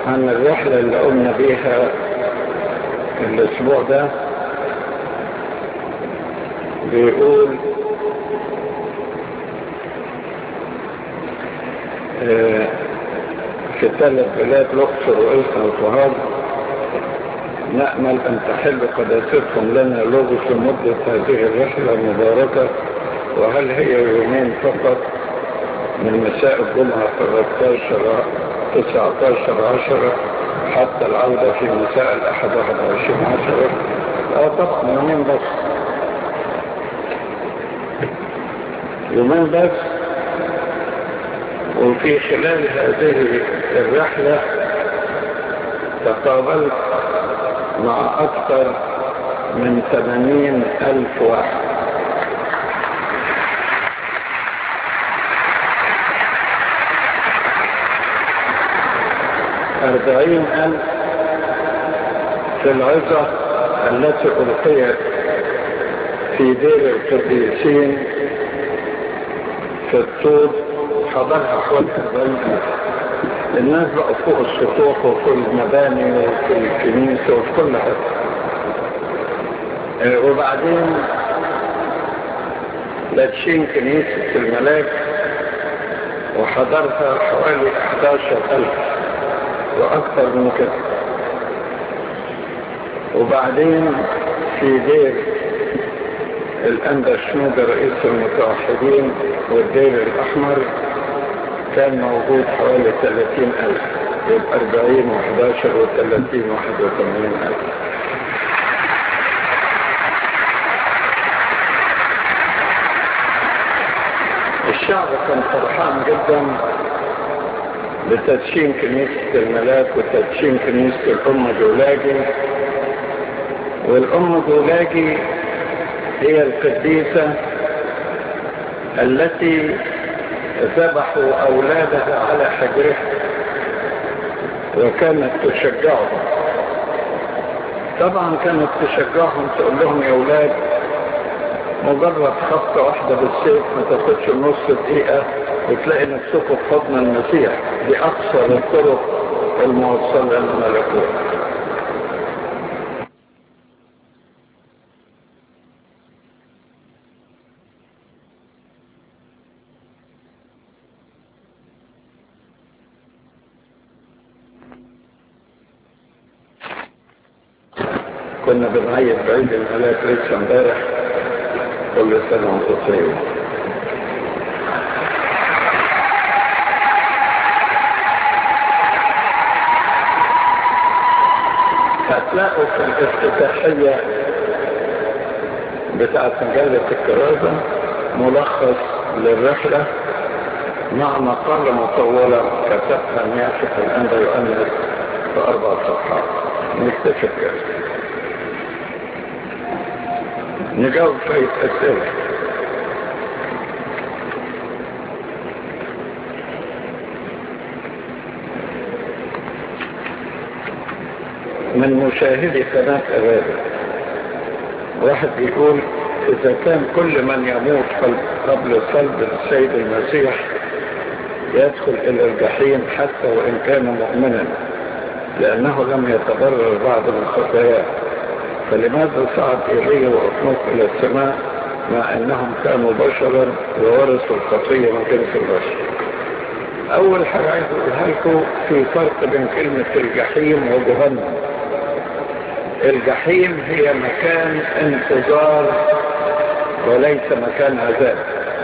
عن الرحلة اللي قمنا بيها الأسبوع ده بيقول آه، في ثلاث بلاد الأقصر وإلسا وسوهاج نأمل أن تحل قداستكم لنا لغز مدة هذه الرحلة المباركة وهل هي يومين فقط من مساء الجمعة 13 19 10 حتى العودة في مساء الأحد 21 10 اه طبعا يومين بس يومين بس وفي خلال هذه الرحلة تقابلت مع أكثر من 80 ألف واحد أربعين ألف في العظة التي ألقيت في دير القديسين في الطول حضرها حوالي أربعين ألف الناس بقوا فوق السطوح وفي المباني وفي الكنيسة وفي كل حاجة آه، وبعدين لاتشين كنيسة الملاك وحضرها حوالي 11 ألف وأكثر من كده وبعدين في دير الأندر شنودة رئيس المتوحدين والدير الأحمر كان موجود حوالي 30 ألف يبقى 40 و11 و30 و81 ألف الشعب كان فرحان جدا بتدشين كنيسة الملاك وتدشين كنيسة الأم جولاجي والأم جولاجي هي القديسة التي ذبحوا أولادها على حجرها وكانت تشجعهم طبعا كانت تشجعهم تقول لهم يا أولاد مجرد خبطة واحدة بالسيف ما تاخدش نص دقيقة وتلاقي نفسكم في حضن المسيح دي أقصر الطرق الموصلة للملكوت كنا بنعيد بعيد الملاك لسه امبارح كل سنة وانتم طيبين هتلاقوا في الافتتاحية بتاعت مجلة الكرازة ملخص للرحلة مع مقالة مطولة كتبها نيافة الأنبا يؤنس في أربع صفحات نكتشف كده نجاوب شوية أسئلة من مشاهدي قناة أبابل واحد بيقول إذا كان كل من يموت قبل صلب السيد المسيح يدخل إلى الجحيم حتى وإن كان مؤمنا لأنه لم يتضرر بعد من خطاياه فلماذا صعد إيليا وأطنوك إلى السماء مع أنهم كانوا بشرا وورثوا الخطية من جنس البشر أول حاجة عايز أقولها لكم في فرق بين كلمة الجحيم وجهنم الجحيم هي مكان انتظار وليس مكان عذاب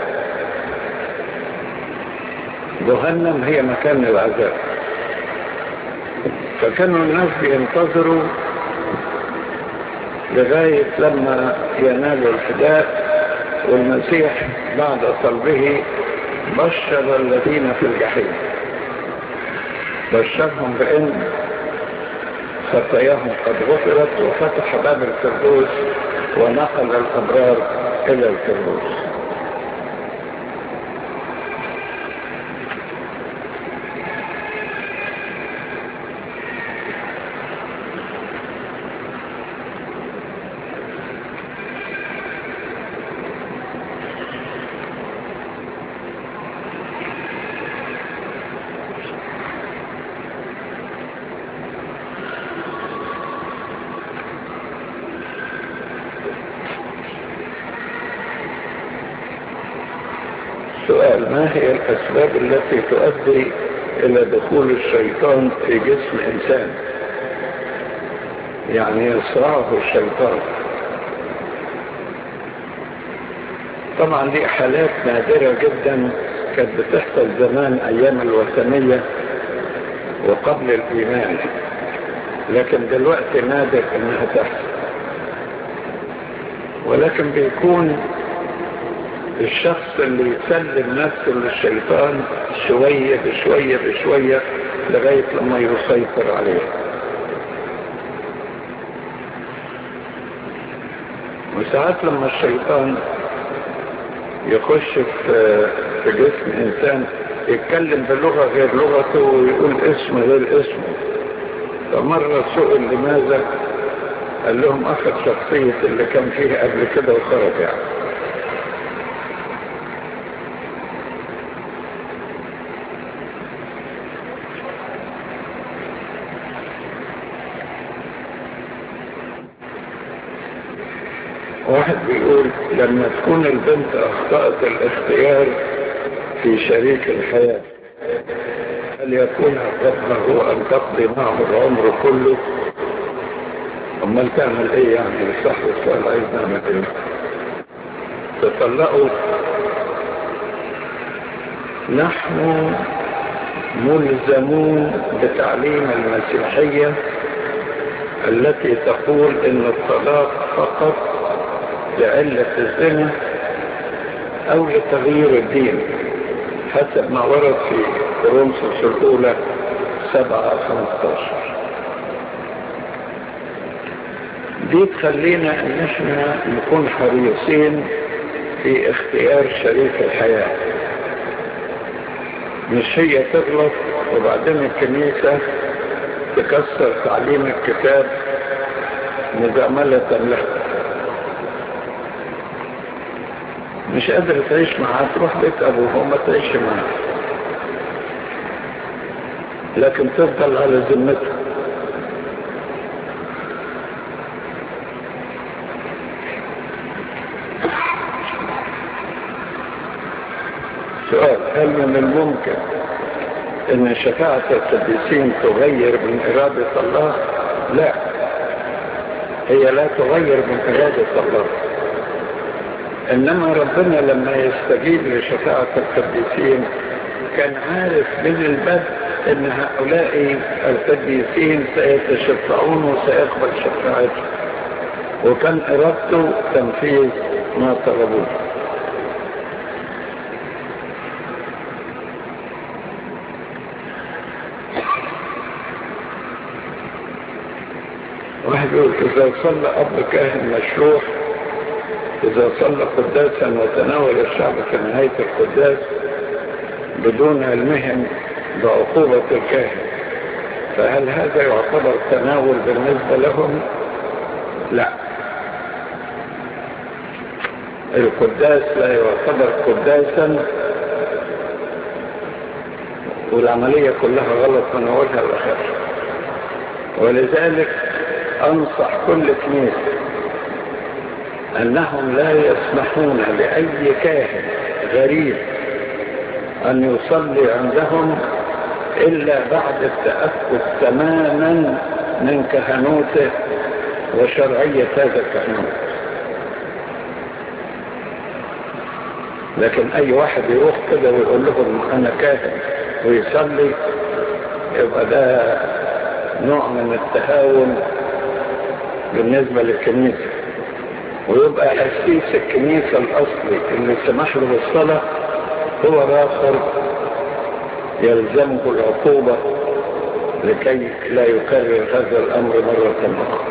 جهنم هي مكان العذاب فكانوا الناس بينتظروا لغاية لما ينالوا الفداء والمسيح بعد صلبه بشر الذين في الجحيم بشرهم بأن خطاياهم قد غفرت وفتح باب الفردوس ونقل الأبرار إلى الفردوس سؤال ما هي الأسباب التي تؤدي إلى دخول الشيطان في جسم إنسان يعني يصرعه الشيطان طبعا دي حالات نادرة جدا كانت بتحصل زمان أيام الوثنية وقبل الإيمان لكن دلوقتي نادر إنها تحصل ولكن بيكون الشخص اللي يسلم نفسه للشيطان شوية بشوية بشوية لغاية لما يسيطر عليه وساعات لما الشيطان يخش في في جسم انسان يتكلم بلغة غير لغته ويقول اسم غير اسمه فمرة سئل لماذا قال لهم اخذ شخصية اللي كان فيها قبل كده وخرج يعني واحد بيقول لما تكون البنت اخطأت الاختيار في شريك الحياة هل يكون حقها ان تقضي معه العمر كله امال تعمل ايه يعني صح السؤال عايز نعمل ايه تطلقوا نحن ملزمون بتعليم المسيحية التي تقول ان الطلاق فقط لعلة الزنا او لتغيير الدين حسب ما ورد في كورنثوس الاولى سبعة خمستاشر دي تخلينا ان احنا نكون حريصين في اختيار شريك الحياة مش هي تغلط وبعدين الكنيسة تكسر تعليم الكتاب مجاملة له مش قادر تعيش معاه تروح بيت ابوه وما تعيش معاه لكن تفضل على ذمته سؤال هل من الممكن ان شفاعة القديسين تغير من ارادة الله لا هي لا تغير من ارادة الله انما ربنا لما يستجيب لشفاعة القديسين كان عارف من البدء ان هؤلاء القديسين سيتشفعون وسيقبل شفاعته وكان ارادته تنفيذ ما طلبوه واحد يقول اذا صلى اب كاهن مشروع إذا صلى قداسا وتناول الشعب في نهاية القداس بدون علمهم بعقوبة الكاهن فهل هذا يعتبر تناول بالنسبة لهم؟ لا القداس لا يعتبر قداسا والعملية كلها غلط من أولها لآخرها ولذلك أنصح كل كنيسة أنهم لا يسمحون لأي كاهن غريب أن يصلي عندهم إلا بعد التأكد تماما من كهنوته وشرعية هذا الكهنوت لكن أي واحد يروح كده ويقول لهم أنا كاهن ويصلي يبقى ده نوع من التهاون بالنسبة للكنيسة ويبقى أسيس الكنيسة الأصلي اللي سمح له بالصلاة هو آخر يلزمه العقوبة لكي لا يكرر هذا الأمر مرة أخرى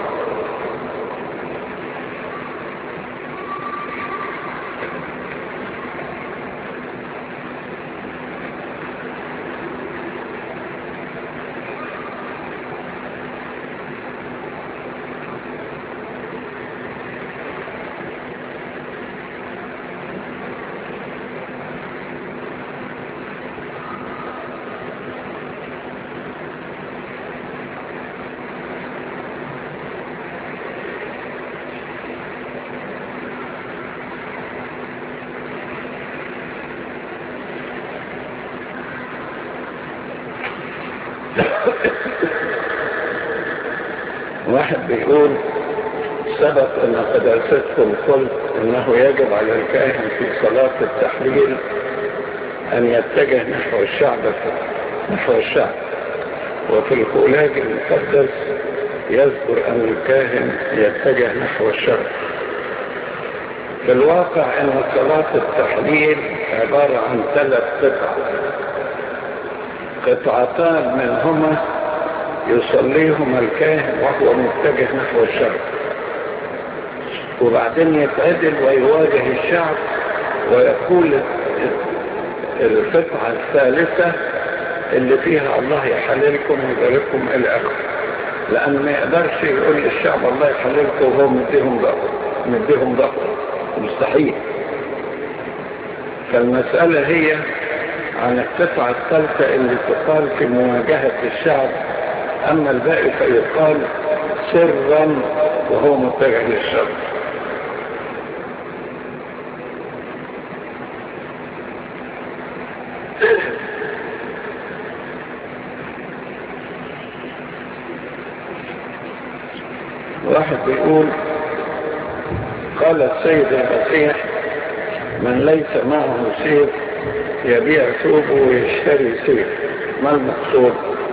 واحد بيقول سبق ان قداستكم قلت انه يجب على الكاهن في صلاة التحليل ان يتجه نحو الشعب نحو الشعب وفي الخلاج المقدس يذكر ان الكاهن يتجه نحو الشرق في الواقع ان صلاة التحليل عبارة عن ثلاث قطع قطعتان منهما يصليهما الكاهن وهو متجه نحو الشرق وبعدين يتعدل ويواجه الشعب ويقول القطعة الثالثة اللي فيها الله يحللكم ويبارككم إلى آخره لأن ما يقدرش يقول للشعب الله يحللكم وهو مديهم ضغط مديهم ضغط مستحيل فالمسألة هي عن القطعة الثالثة اللي تقال في مواجهة الشعب أما الباقي فيقال سرا وهو متجه للشر واحد بيقول قال السيد المسيح من ليس معه سيف يبيع ثوبه ويشتري سيف ما المقصود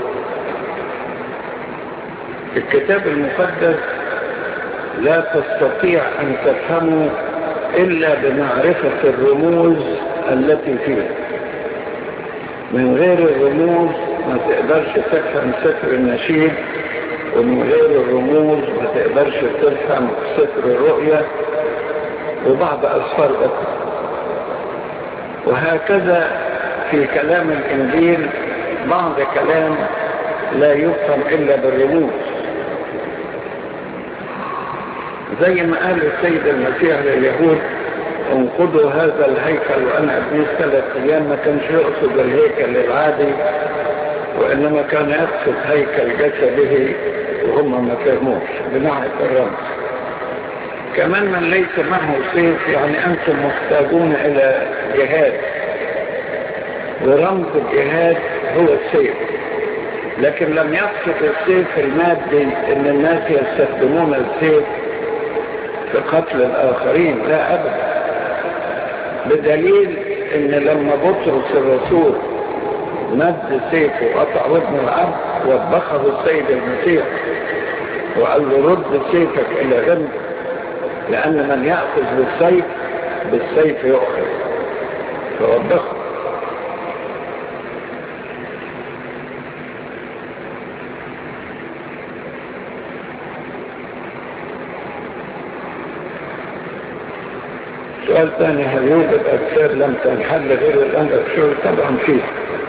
الكتاب المقدس لا تستطيع ان تفهمه الا بمعرفة الرموز التي فيه من غير الرموز ما تقدرش تفهم سفر النشيد ومن غير الرموز ما تقدرش تفهم سفر الرؤية وبعض أسفار أخرى وهكذا في كلام الإنجيل بعض كلام لا يفهم إلا بالرموز زي ما قال السيد المسيح لليهود انقضوا هذا الهيكل وانا ابنيه ثلاث ايام ما كانش يقصد الهيكل العادي وانما كان يقصد هيكل جسده وهم ما فهموش بناحية الرمز كمان من ليس معه سيف يعني انتم محتاجون الى جهاد ورمز الجهاد هو السيف لكن لم يقصد السيف المادي ان الناس يستخدمون السيف في قتل الاخرين لا ابدا بدليل ان لما بطرس الرسول مد سيفه وقطع ودن العبد وبخه السيد المسيح وقال له رد سيفك الى غمد لان من يأخذ بالسيف بالسيف يؤخذ فوبخه سؤال ثاني هل يوجد أجساد لم تنحل غير الآن أكثر طبعا فيه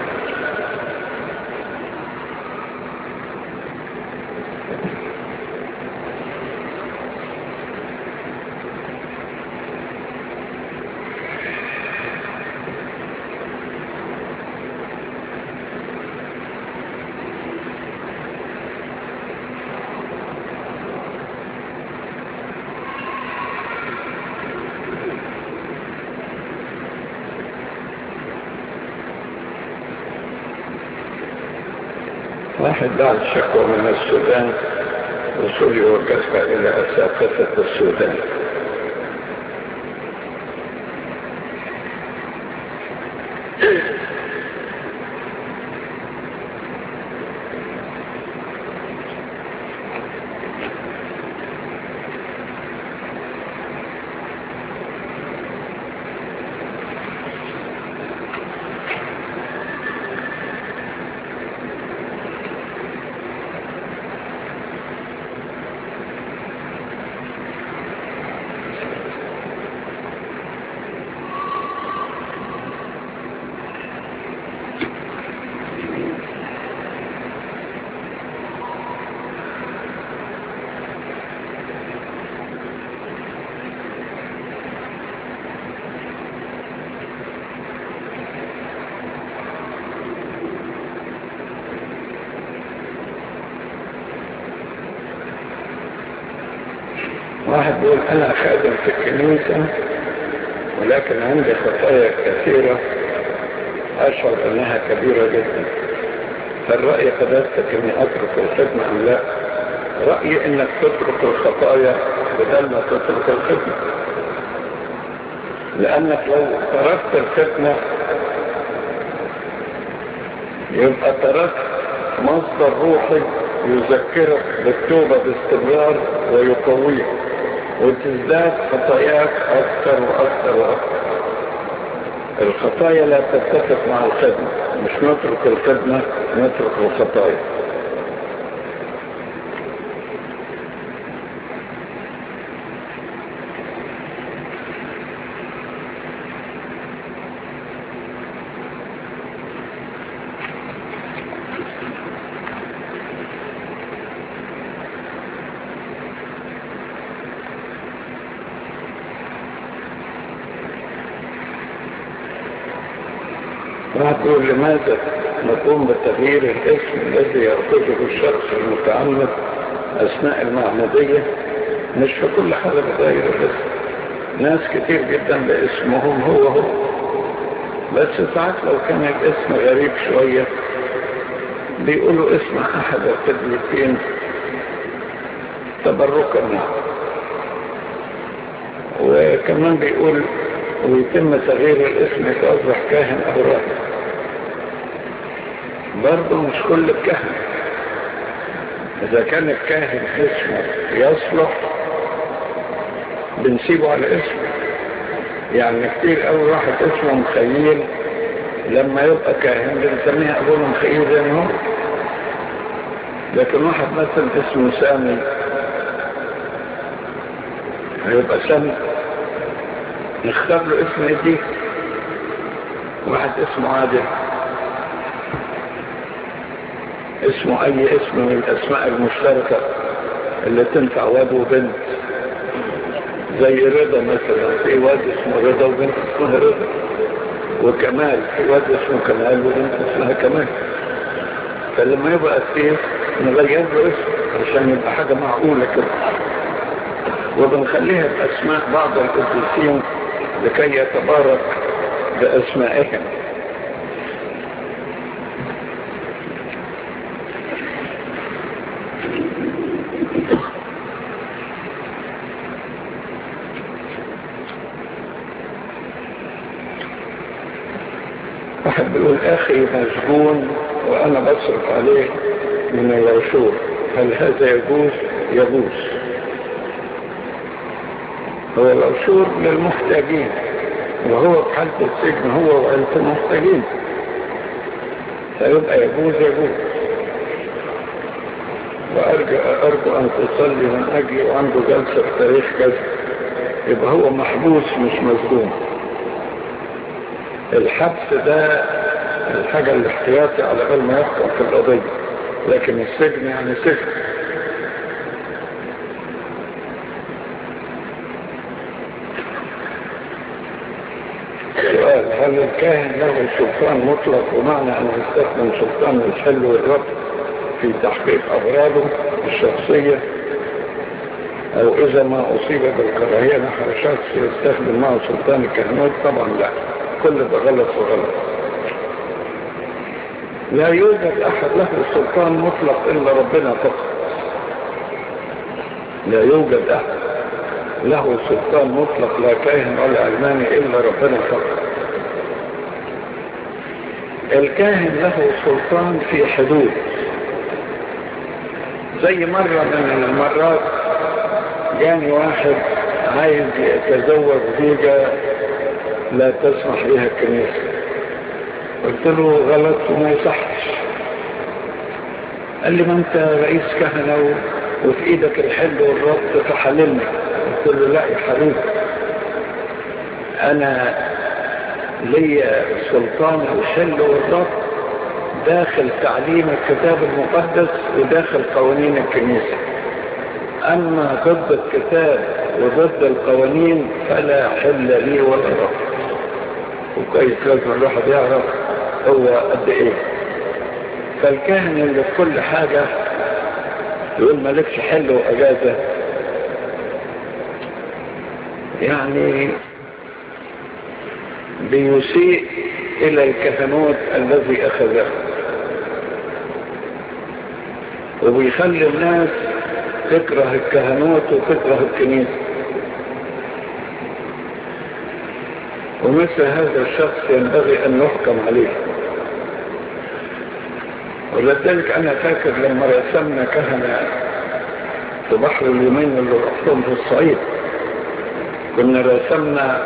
واحد بعد شكوى من السودان وصول يوجهها إلى أساقفة السودان واحد بيقول انا خادم في الكنيسة ولكن عندي خطايا كثيرة اشعر انها كبيرة جدا هل رأي قداستك اني اترك الخدمة ام لا رأيي انك تترك الخطايا بدل ما تترك الخدمة لانك لو تركت الخدمة يبقى تركت مصدر روحي يذكرك بالتوبة باستمرار ويقويك وتزداد خطاياك اكثر واكثر واكثر الخطايا لا تتفق مع الخدمة مش نترك الخدمة نترك الخطايا نقول لماذا نقوم بتغيير الاسم الذي يأخذه الشخص المتعمد أثناء المعمودية مش في كل حاجة بتغير الاسم ناس كتير جدا باسمهم هو هو بس ساعات لو كان الاسم غريب شوية بيقولوا اسم أحد القديسين تبركا وكمان بيقول ويتم تغيير الاسم يتوضح كاهن أو راهب برضه مش كل الكهنة إذا كان الكاهن اسمه يصلح بنسيبه على اسمه يعني كتير قوي واحد اسمه مخيل لما يبقى كاهن بنسميه أبونا مخيل زي ما هو لكن واحد مثلا اسمه سامي هيبقى سامي نختار له اسم ايديه واحد اسمه عادل اسمه اي اسم من الاسماء المشتركة اللي تنفع واد وبنت زي رضا مثلا في واد اسمه رضا وبنت اسمها رضا وكمال في واد اسمه كمال وبنت اسمها كمال فلما يبقى فيه نغير له اسم عشان يبقى حاجة معقولة كده وبنخليها بأسماء بعض القديسين لكي يتبارك بأسمائهم واحد بيقول اخي مسجون وانا بصرف عليه من العشور هل هذا يجوز يجوز هو العشور للمحتاجين وهو في حالة السجن هو وعيلته محتاجين فيبقى يجوز يجوز وأرجو, أرجو أن تصلي من أجلي وعنده جلسة في تاريخ كذا يبقى هو محبوس مش مسجون الحبس ده الحاجة الاحتياطي على بال ما يحكم في القضية لكن السجن يعني سجن سؤال هل الكاهن له سلطان مطلق ومعنى أن يستخدم سلطان الحل والربط في تحقيق أغراضه الشخصية أو إذا ما أصيب بالكراهية نحو شخص يستخدم معه سلطان الكهنوت طبعا لا كل ده غلط وغلط لا يوجد أحد له سلطان مطلق إلا ربنا فقط لا يوجد أحد له سلطان مطلق لا كاهن ولا علماني إلا ربنا فقط الكاهن له سلطان في حدود زي مرة من المرات جاني واحد عايز يتزوج زوجة لا تسمح بها الكنيسة قلت له غلط وما يصحش قال لي ما انت رئيس كهنة وفي ايدك الحل والربط فحللنا قلت له لا يا حبيبي انا ليا سلطان الحل والربط داخل تعليم الكتاب المقدس وداخل قوانين الكنيسة اما ضد الكتاب وضد القوانين فلا حل لي ولا ربط وكويس لازم الواحد يعرف هو قد ايه فالكاهن اللي في كل حاجة يقول مالكش حل واجازة يعني بيسيء الى الكهنوت الذي اخذه وبيخلي الناس تكره الكهنوت وتكره الكنيسة ومثل هذا الشخص ينبغي أن يحكم عليه ولذلك أنا فاكر لما رسمنا كهنة في بحر اليومين اللي رحتهم في الصعيد كنا رسمنا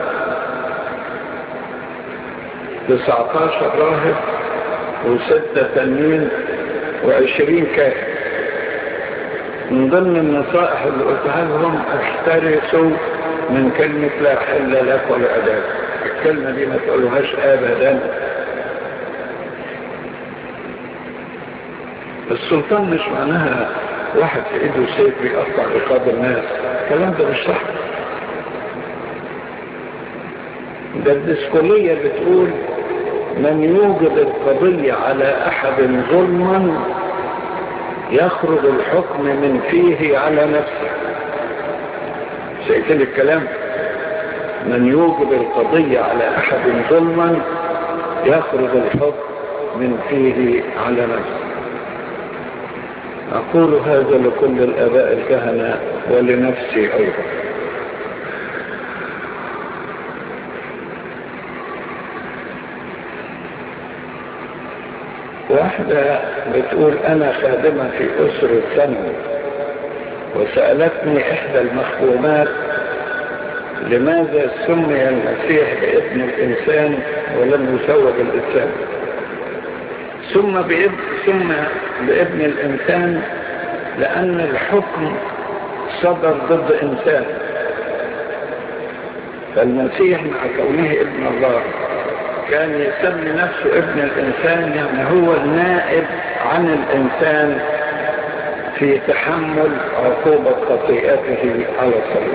19 راهب وستة تنين وعشرين كاهن من ضمن النصائح اللي قلتها لهم احترسوا من كلمة لا حل لك ولا أداك الكلمة دي ما تقولوهاش أبدا السلطان مش معناها واحد في ايده سيف بيقطع رقاب الناس الكلام ده مش صح ده الديسكولية بتقول من يوجد القضية على أحد ظلما يخرج الحكم من فيه على نفسه شايفين الكلام من يوجد القضية على أحد ظلما يخرج الحكم من فيه على نفسه أقول هذا لكل الآباء الكهنة ولنفسي أيضا واحدة بتقول أنا خادمة في أسر الثانوي وسألتني إحدى المخدومات لماذا سمي المسيح بابن الإنسان ولم يسوى بالإنسان ثم بابن, ثم بابن الإنسان لأن الحكم صدر ضد إنسان فالمسيح مع كونه ابن الله كان يسمي نفسه ابن الإنسان يعني هو النائب عن الإنسان في تحمل عقوبة خطيئته على الصليب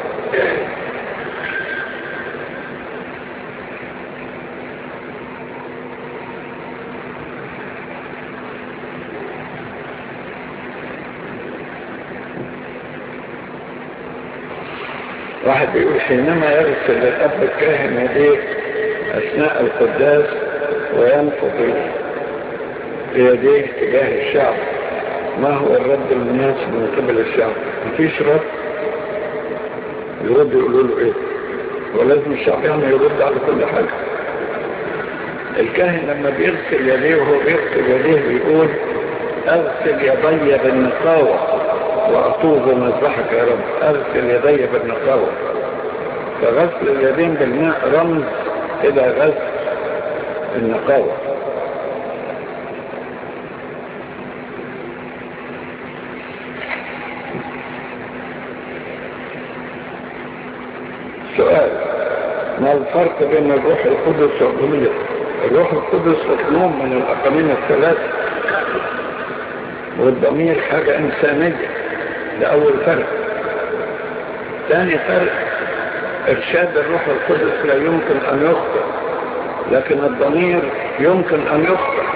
واحد بيقول حينما يغسل الأب الكاهن يديه أثناء القداس وينفض بيديه تجاه الشعب ما هو الرد للناس من قبل الشعب مفيش رد يرد يقولوا له ايه ولازم الشعب يعني يرد على كل حاجة الكاهن لما بيغسل يديه وهو بيغسل يديه بيقول اغسل يدي بالنقاوة واطوب مذبحك يا رب اغسل يدي بالنقاوة فغسل اليدين بالماء رمز الى غسل النقاوة سؤال ما الفرق بين الروح القدس والضمير الروح القدس اقنوم من الاقانيم الثلاثة والضمير حاجة انسانية ده اول فرق ثاني فرق ارشاد الروح القدس لا يمكن ان يخطئ لكن الضمير يمكن ان يخطئ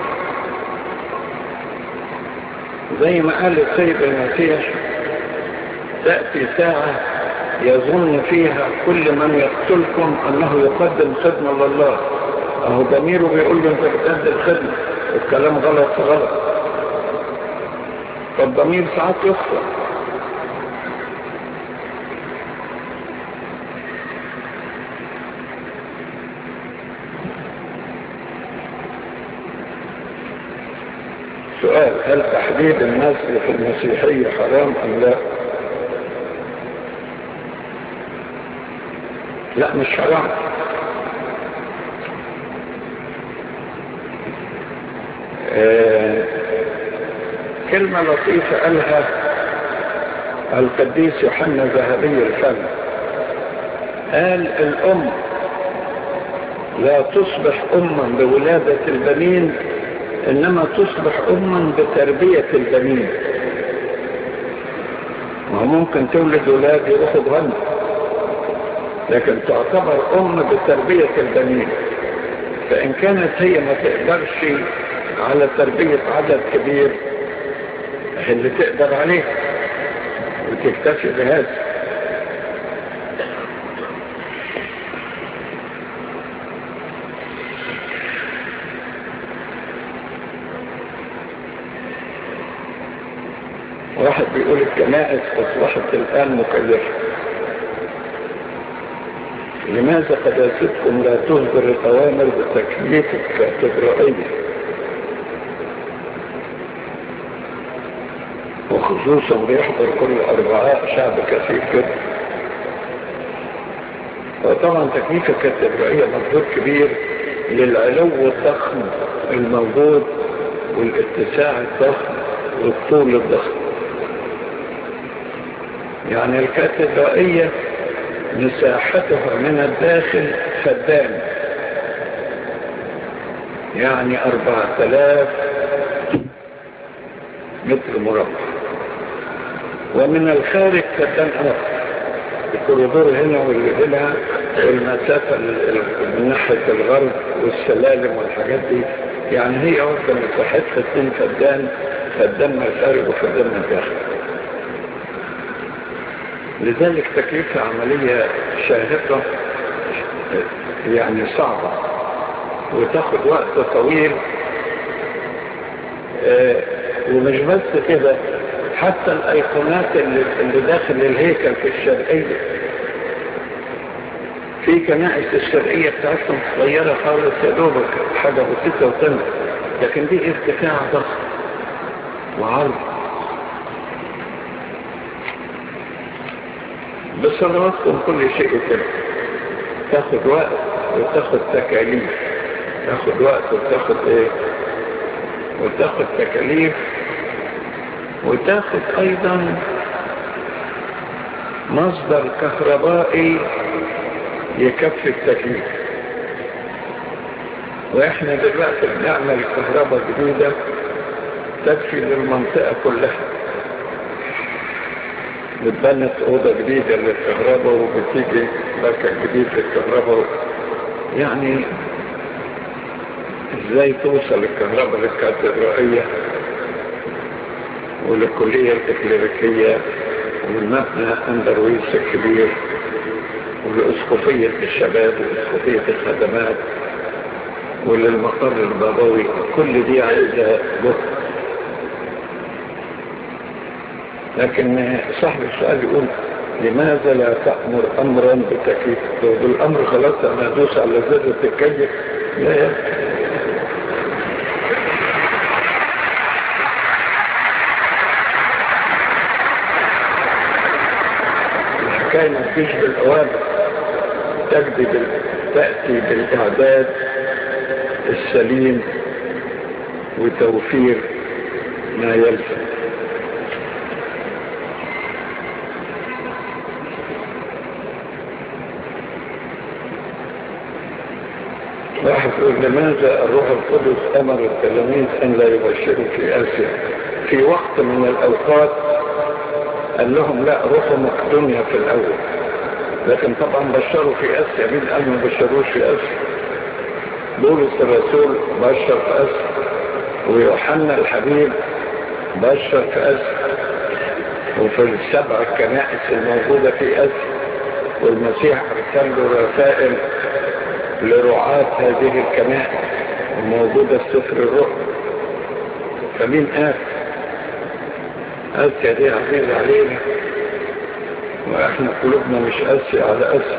زي ما قال السيد المسيح تأتي ساعة يظن فيها كل من يقتلكم انه يقدم خدمة لله اهو ضميره بيقول له انت بتقدم خدمة الكلام غلط غلط فالضمير ساعات يخطئ سؤال هل تحديد النسل في المسيحية حرام ام لا لا مش حرام آه كلمة لطيفة قالها القديس يوحنا ذهبي الفم قال الأم لا تصبح أما بولادة البنين إنما تصبح أما بتربية البنين وممكن تولد ولاد يروحوا بغنى لكن تعتبر أم بتربية البنين فإن كانت هي ما تقدرش على تربية عدد كبير اللي تقدر عليه وتكتفي بهذا واحد بيقول الكنائس أصبحت الآن مكلفة لماذا قداستكم لا تصدر الأوامر بتكليف الكاتدرائية وخصوصا بيحضر كل أربعاء شعب كثير جدا وطبعا تكليف الكاتدرائية مجهود كبير للعلو الضخم الموجود والاتساع الضخم والطول الضخم يعني الكاتدرائية مساحتها من الداخل فدان يعني أربعة آلاف متر مربع ومن الخارج فدان آخر الكوريدور هنا واللي هنا والمسافة من ناحية الغرب والسلالم والحاجات دي يعني هي واخدة مساحتها اتنين فدان فدان من الخارج وفدان من الداخل لذلك تكلفة عملية شاهقة يعني صعبة وتاخد وقت طويل اه ومش بس كده حتى الايقونات اللي, اللي داخل الهيكل في الشرقية في كنائس الشرقية بتاعتهم صغيرة خالص يا دوبك حاجة بسيطة وتم لكن دي ارتفاع ضخم وعرض بصلواتكم كل شيء كده تاخد وقت وتاخد تكاليف تاخد وقت وتاخد ايه وتاخد تكاليف وتاخد ايضا مصدر كهربائي يكفي التكليف واحنا دلوقتي بنعمل كهرباء جديدة تكفي للمنطقة كلها بتبنت أوضة جديدة للكهرباء وبتيجي مركز جديد للكهرباء يعني ازاي توصل الكهرباء للكاتدرائية وللكلية الإكليريكية والمبنى أندرويس الكبير ولأسقفية الشباب وأسقفية الخدمات وللمقر البابوي كل دي عايزة جهد لكن صاحب السؤال يقول لماذا لا تأمر أمرا بتكييف بالأمر خلاص أنا أدوس على زر التكيف لا يبقى الحكاية ما تجيش بالأوامر تجدي بال... تأتي بالإعداد السليم وتوفير ما يلزم واحد يقول لماذا الروح القدس امر التلاميذ ان لا يبشروا في اسيا في وقت من الاوقات قال لهم لا روحوا مقدونيا في الاول لكن طبعا بشروا في اسيا مين قال ما بشروش في اسيا بولس الرسول بشر في اسيا ويوحنا الحبيب بشر في اسيا وفي السبع الكنائس الموجودة في اسيا والمسيح ارسل له رسائل لرعاة هذه الكنائس الموجودة في سفر الرؤى فمين قال آسيا دي عزيزة علينا واحنا قلوبنا مش آسيا على آسيا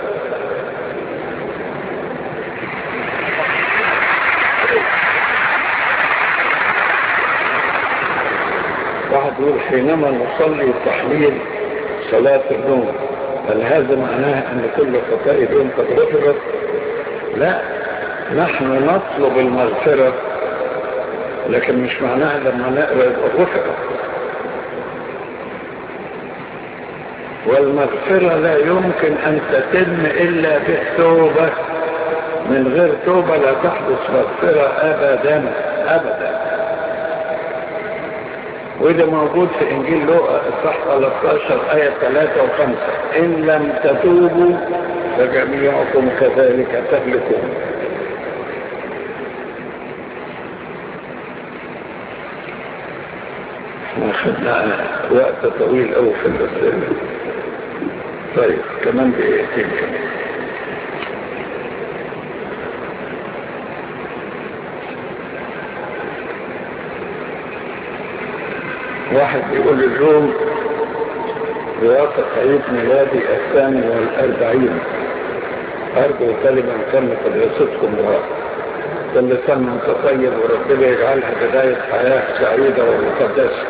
واحد يقول حينما نصلي تحليل صلاة النوم هل هذا معناه ان كل خطائي اليوم قد غفرت لا نحن نطلب المغفرة لكن مش معناها لما نقرأ يبقى غفرت والمغفرة لا يمكن أن تتم إلا بالتوبة من غير توبة لا تحدث مغفرة أبدا أبدا وده موجود في إنجيل لوقا إصحاح 13 آية 3 و5 إن لم تتوبوا فجميعكم كذلك تهلكون احنا اخذنا وقت طويل أوي في الأسئلة طيب كمان دقيقتين كمان واحد بيقول اليوم يوافق عيد ميلادي الثاني والأربعين أرجو كلمة كلمة قداستكم بها كل سنة وانت طيب وربنا يجعلها بداية حياة سعيدة ومقدسة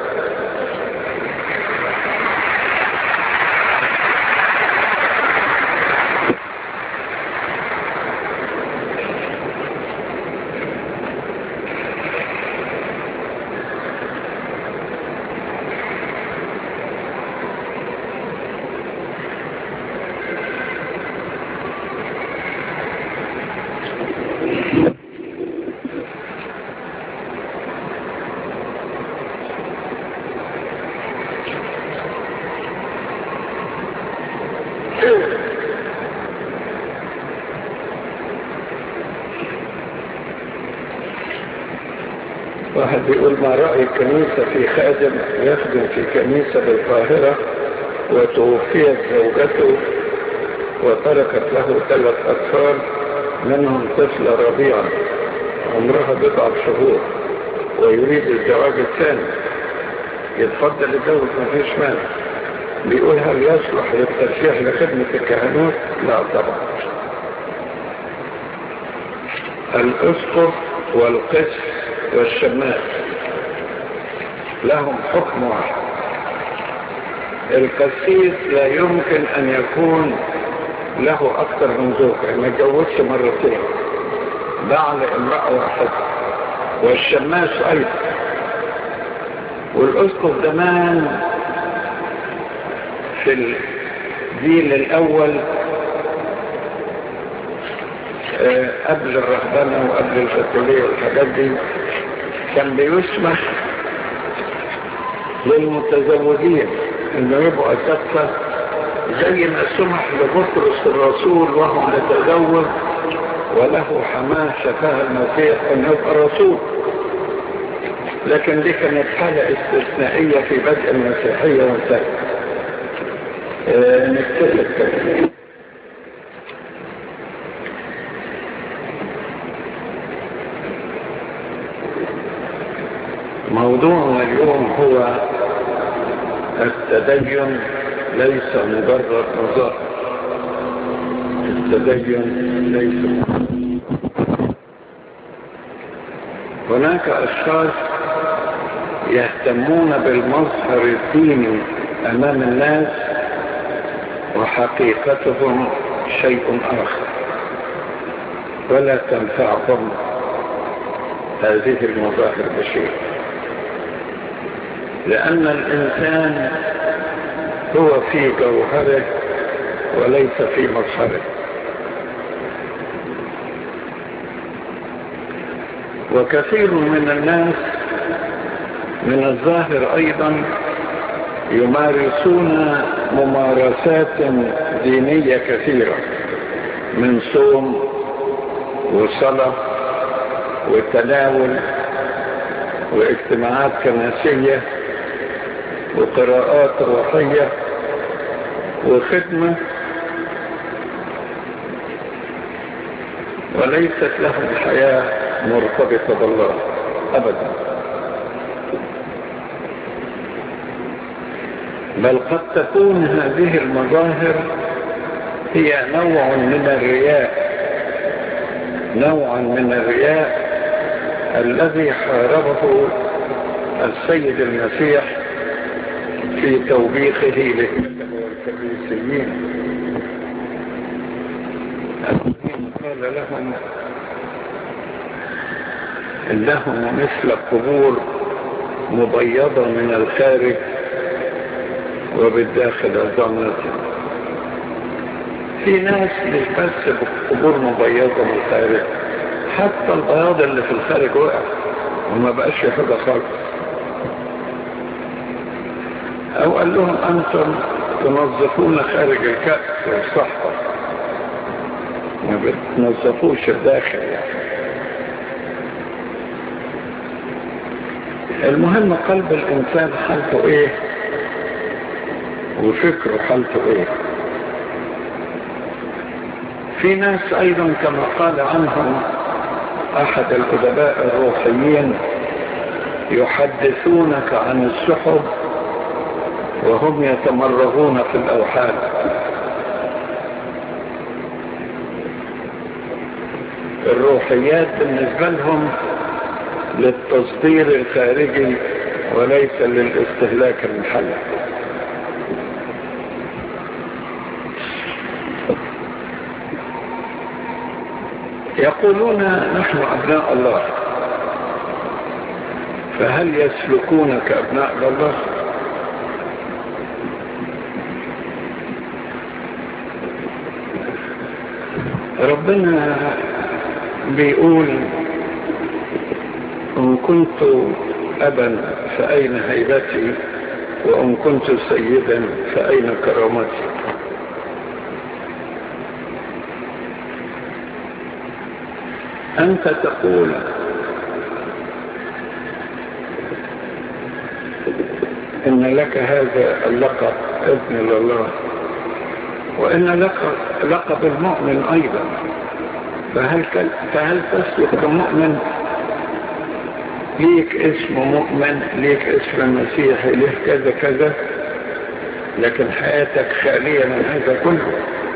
واحد بيقول ما رأي الكنيسة في خادم يخدم في كنيسة بالقاهرة وتوفيت زوجته وتركت له ثلاث أطفال منهم طفلة رضيعة عمرها بضع شهور ويريد الزواج الثاني يتفضل يتجوز ما فيش مانع بيقول هل يصلح للترشيح لخدمة الكهنوت؟ لا طبعا الأسقف والقس والشماس لهم حكم واحد القسيس لا يمكن أن يكون له أكثر من زوجة ما يتجوزش مرتين باع لامرأة واحدة والشماس أيضا والأسقف زمان في الجيل الأول أه قبل الرهبنة وقبل الكاثولية والحاجات دي كان بيسمح للمتزوجين انه يبقوا اساتذه زي ما سمح لبطرس الرسول وهو متزوج وله حماه شفاها المسيح ان يبقى رسول لكن دي كانت حالة استثنائية في بدء المسيحية وانتهت اه نكتفي كده موضوعنا اليوم هو التدين ليس مجرد مظاهر التدين ليس مجرد هناك أشخاص يهتمون بالمظهر الديني أمام الناس وحقيقتهم شيء آخر ولا تنفعهم هذه المظاهر بشيء لأن الإنسان هو في جوهره وليس في مظهره وكثير من الناس من الظاهر أيضا يمارسون ممارسات دينية كثيرة من صوم وصلاة وتناول واجتماعات كنسية وقراءات روحية وخدمة وليست لهم حياة مرتبطة بالله أبدا بل قد تكون هذه المظاهر هي نوع من الرياء نوع من الرياء الذي حاربه السيد المسيح في توبيخه للكتب والكنيسيين الذين قال لهم انهم مثل قبور مبيضة من الخارج وبالداخل ظلمة في ناس مش بس بقبور مبيضة من الخارج حتى البياض اللي في الخارج وقع وما بقاش في حاجة خالص او قال لهم انتم تنظفون خارج الكأس والصحفة ما بتنظفوش الداخل يعني المهم قلب الانسان حالته ايه وفكره حالته ايه في ناس ايضا كما قال عنهم احد الادباء الروحيين يحدثونك عن السحب وهم يتمرغون في الأوحال الروحيات بالنسبة لهم للتصدير الخارجي وليس للاستهلاك المحلي يقولون نحن أبناء الله فهل يسلكون كأبناء الله ربنا بيقول إن كنت أبا فأين هيبتي وإن كنت سيدا فأين كرامتي أنت تقول إن لك هذا اللقب ابن لله وإن لك لقب المؤمن أيضا فهل, فهل تسلك كمؤمن ليك اسم مؤمن ليك اسم المسيح ليك كذا كذا لكن حياتك خالية من هذا كله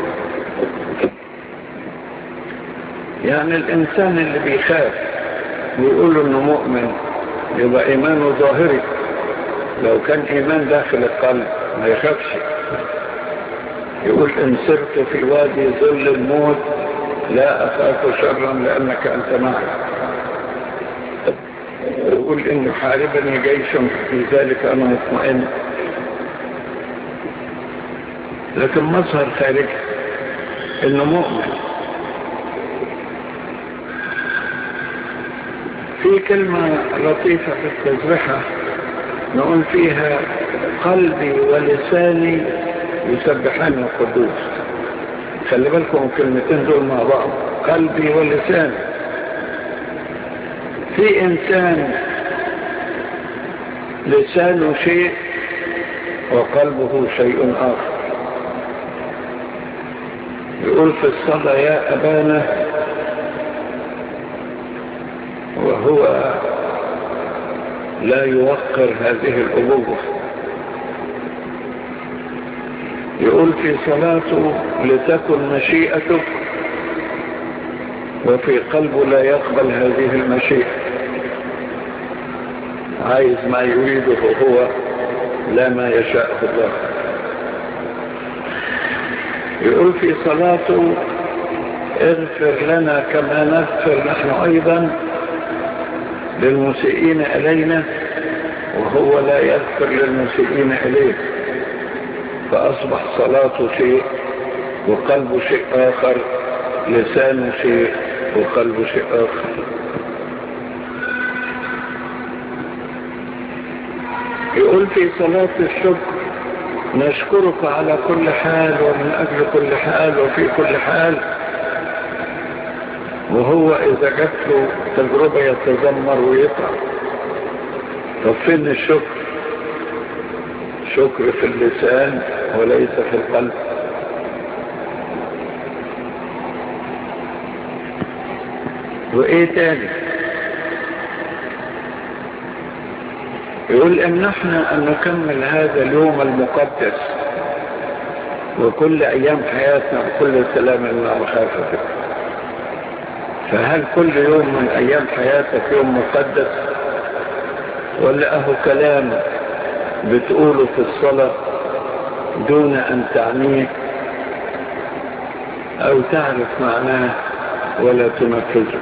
يعني الإنسان اللي بيخاف ويقول انه مؤمن يبقى إيمانه ظاهري لو كان إيمان داخل القلب ما يخافش يقول إن سرت في وادي ظل الموت لا أخاف شرا لأنك أنت معي يقول إن حاربني جيش في ذلك أنا مطمئن لكن مظهر خارجي إنه مؤمن في كلمة لطيفة في التسبحة نقول فيها قلبي ولساني يسبحان القدوس خلي بالكم الكلمتين دول مع بعض قلبي ولساني في انسان لسانه شيء وقلبه شيء اخر يقول في الصلاة يا أبانا وهو لا يوقر هذه الأبوة يقول في صلاته لتكن مشيئتك وفي قلبه لا يقبل هذه المشيئة عايز ما يريده هو لا ما يشاءه الله يقول في صلاته اغفر لنا كما نغفر نحن ايضا للمسيئين الينا وهو لا يغفر للمسيئين اليه فاصبح صلاته شيء وقلبه شيء اخر لسانه شيء وقلبه شيء اخر يقول في صلاة الشكر نشكرك على كل حال ومن أجل كل حال وفي كل حال وهو إذا جات له تجربة يتذمر ويطلع طب فين الشكر شكر في اللسان وليس في القلب وإيه تاني يقول امنحنا ان نكمل هذا اليوم المقدس وكل ايام حياتنا بكل سلام ومخافة فهل كل يوم من ايام حياتك يوم مقدس ولا اهو كلام بتقوله في الصلاة دون ان تعنيه او تعرف معناه ولا تنفذه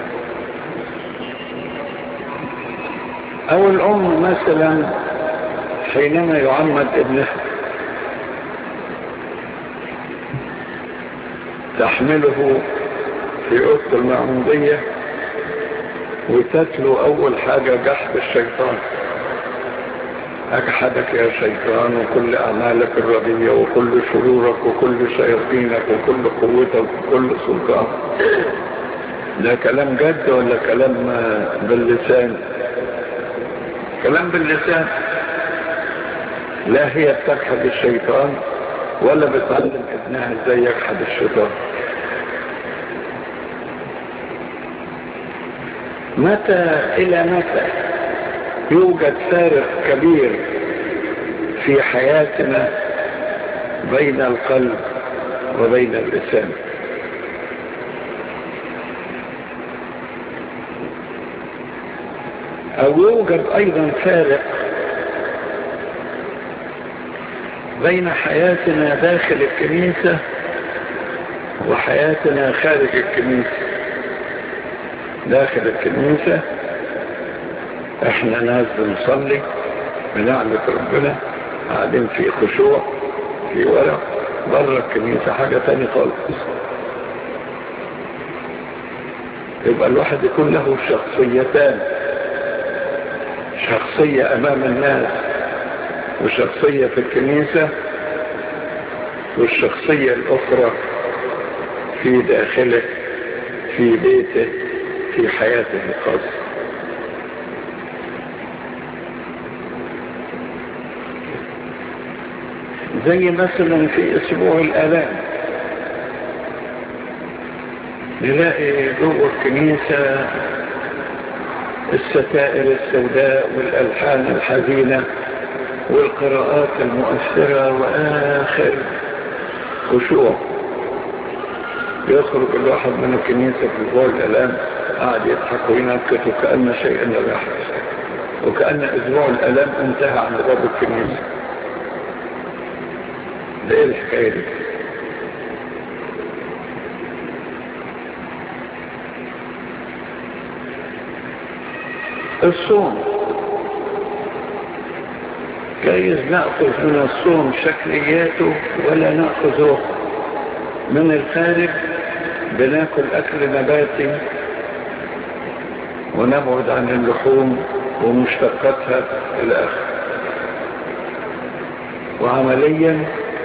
او الام مثلا حينما يعمد ابنها تحمله في اوضه المعمودية وتتلو اول حاجة جحد الشيطان اجحدك يا شيطان وكل اعمالك الردية وكل شرورك وكل شياطينك وكل قوتك وكل سلطان ده كلام جد ولا كلام باللسان كلام باللسان لا هي بتجحد الشيطان ولا بتعلم ابنها ازاي يجحد الشيطان متى الى متى يوجد فارق كبير في حياتنا بين القلب وبين اللسان او يوجد ايضا فارق بين حياتنا داخل الكنيسة وحياتنا خارج الكنيسة داخل الكنيسة احنا ناس بنصلي بنعمة ربنا قاعدين في خشوع في ورق بره الكنيسة حاجة تاني خالص يبقى الواحد يكون له شخصيتان شخصية امام الناس وشخصية في الكنيسة والشخصية الاخرى في داخله في بيته في حياته الخاصة زي مثلا في اسبوع الالام نلاقي جوه الكنيسة الستائر السوداء والالحان الحزينة والقراءات المؤثرة واخر خشوع يخرج الواحد من الكنيسة في اسبوع الالام قاعد يضحك وينكت وكأن شيئا لم يحدث وكأن اسبوع الالام انتهى عند باب الكنيسة ده ايه الحكاية دي الصوم جايز نأخذ من الصوم شكلياته ولا نأخذه من الخارج بناكل أكل نباتي ونبعد عن اللحوم ومشتقاتها إلى آخره وعمليا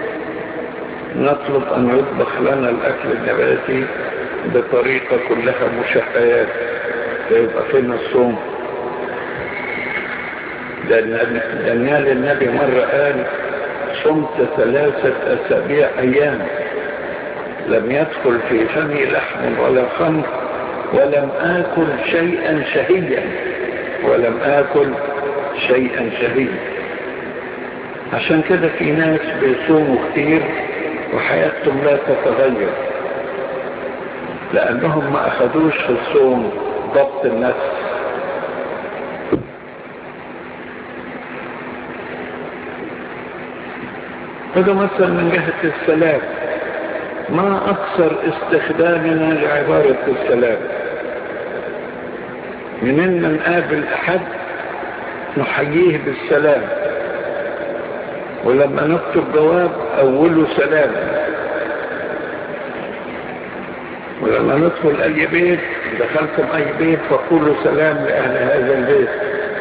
نطلب أن يطبخ لنا الأكل النباتي بطريقة كلها مشهيات فيبقى فينا الصوم دانيال النبي مرة قال صمت ثلاثة أسابيع أيام لم يدخل في فمي لحم ولا خمر ولم آكل شيئا شهيا ولم آكل شيئا شهيا عشان كده في ناس بيصوموا كتير وحياتهم لا تتغير لأنهم ما أخذوش في الصوم ضبط النفس هذا مثلا من جهة السلام ما أكثر استخدامنا لعبارة السلام منين ما نقابل أحد نحييه بالسلام ولما نكتب جواب أوله سلام ولما ندخل أي بيت دخلتم أي بيت فقولوا سلام لأهل هذا البيت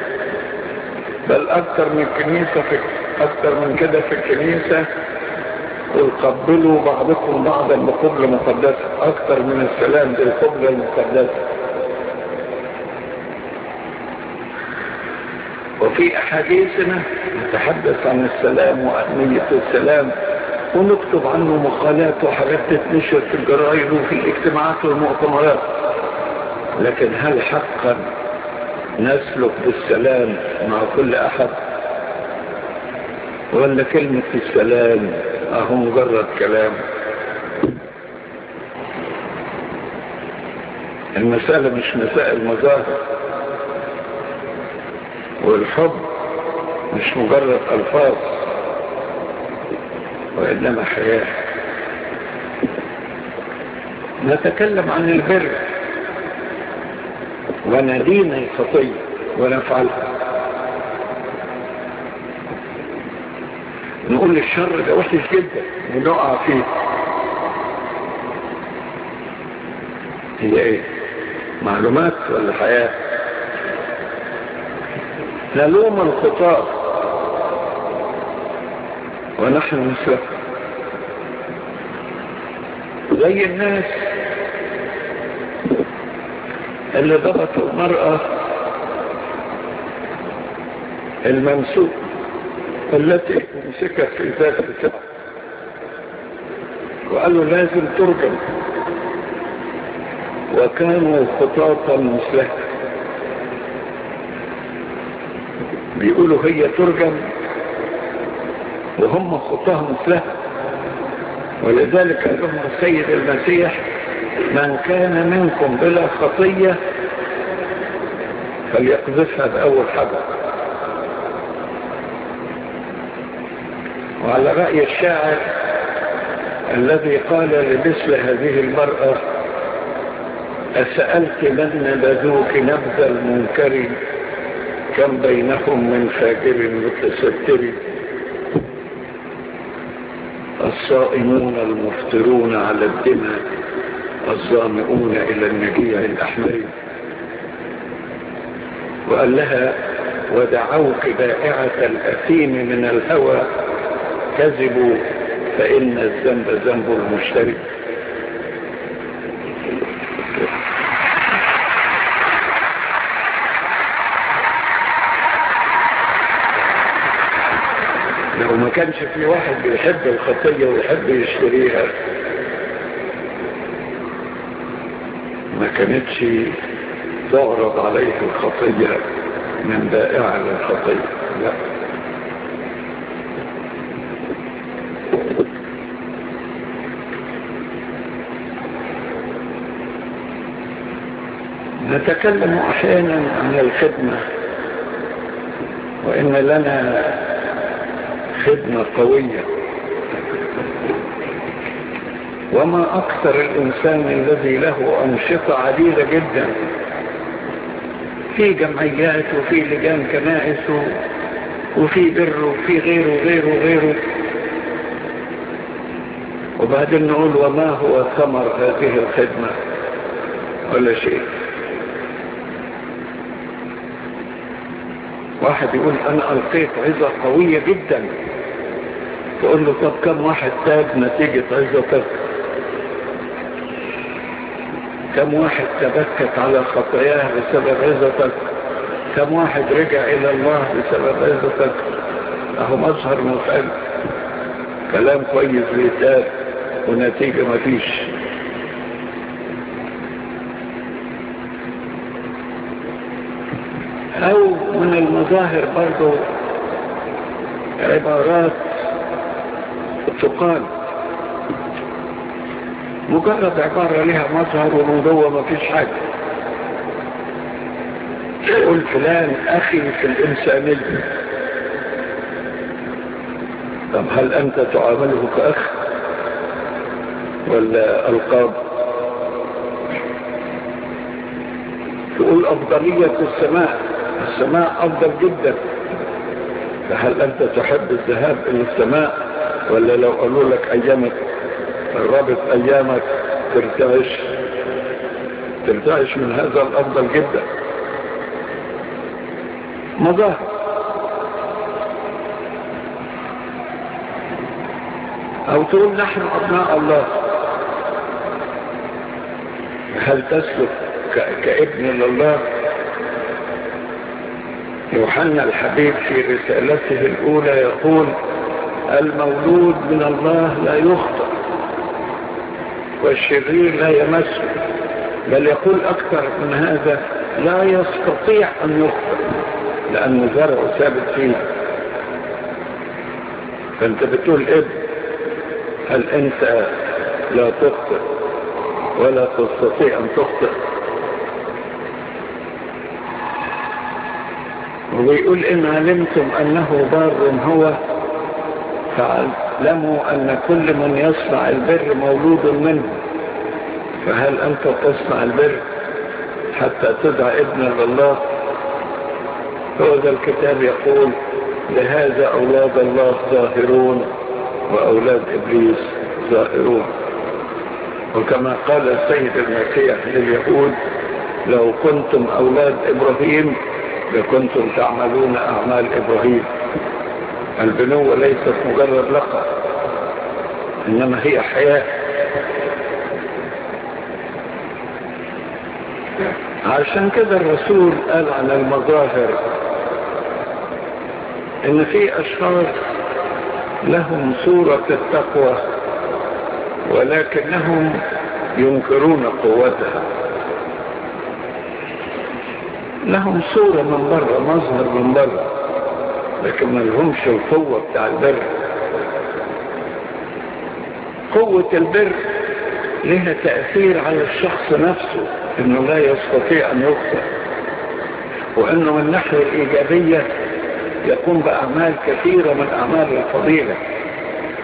بل أكثر من كنيسة في أكثر من كده في الكنيسة وقبلوا بعضكم بعضا بقبلة مقدسة أكثر من السلام بالقبلة المقدسة وفي أحاديثنا نتحدث عن السلام وأهمية السلام ونكتب عنه مقالات وحاجات تتنشر في الجرائد وفي الاجتماعات والمؤتمرات لكن هل حقا نسلك بالسلام مع كل أحد ولا كلمة السلام أهو مجرد كلام المسألة مش مسائل مظاهر والحب مش مجرد ألفاظ وإنما حياة نتكلم عن البر وندين الخطية ونفعلها نقول الشر ده وحش جدا ونقع فيه هي ايه معلومات ولا حياة نلوم الخطاة ونحن مثله زي الناس اللي ضغطوا المرأة الممسوك التي مسكت في ذات الساعة وقالوا لازم ترجم وكانوا خطاطا مثلها بيقولوا هي ترجم وهم خطاها مثلها ولذلك قال لهم السيد المسيح من كان منكم بلا خطية فليقذفها بأول حجر وعلى رأي الشاعر الذي قال لمثل هذه المرأة أسألت من نبذوك نبذ المنكر كم بينهم من فاجر متستر الصائمون المفطرون على الدماء الظامئون إلى النجيع الأحمر وقال لها ودعوك بائعة الأثيم من الهوى كذبوا فإن الذنب ذنب المشتري لو ما كانش في واحد بيحب الخطية ويحب يشتريها ما كانتش تعرض عليه الخطية من بائع للخطية لا نتكلم احيانا عن الخدمة وان لنا خدمة قوية وما اكثر الانسان الذي له انشطة عديدة جدا في جمعيات وفي لجان كنائس وفي بر وفي غيره وغيره وغيره وبعدين نقول وما هو ثمر هذه الخدمة ولا شيء واحد يقول انا القيت عظة قوية جدا تقول له طب كم واحد تاب نتيجة عظتك كم واحد تبكت على خطاياه بسبب عظتك كم واحد رجع الى الله بسبب عظتك اهو مظهر مفعل كلام كويس بيتقال ونتيجة مفيش او من المظاهر برضو عبارات تقال مجرد عبارة لها مظهر ومن جوه مفيش حاجة يقول فلان اخي في الانسانية طب هل انت تعامله كاخ ولا القاب تقول افضلية السماء السماء افضل جدا فهل انت تحب الذهاب الى السماء ولا لو قالوا لك ايامك قربت ايامك ترتعش ترتعش من هذا الافضل جدا مظاهر او تقول نحن ابناء الله هل تسلك كابن لله يوحنا الحبيب في رسالته الاولى يقول المولود من الله لا يخطئ والشرير لا يمسه بل يقول اكثر من هذا لا يستطيع ان يخطئ لان زرعه ثابت فيه فانت بتقول ابن هل انت لا تخطئ ولا تستطيع ان تخطئ ويقول ان علمتم انه بار هو فاعلموا ان كل من يصنع البر مولود منه فهل انت تصنع البر حتى تدعى ابنا لله هو ذا الكتاب يقول لهذا اولاد الله ظاهرون واولاد ابليس ظاهرون وكما قال السيد المسيح لليهود لو كنتم اولاد ابراهيم لكنتم تعملون اعمال ابراهيم البنوة ليست مجرد لقب انما هي حياة عشان كده الرسول قال عن المظاهر ان في اشخاص لهم صورة التقوى ولكنهم ينكرون قوتها لهم صورة من بره مظهر من بره لكن ما لهمش القوة بتاع البر قوة البر لها تأثير على الشخص نفسه انه لا يستطيع ان يخطئ وانه من الناحية الايجابية يقوم باعمال كثيرة من اعمال الفضيلة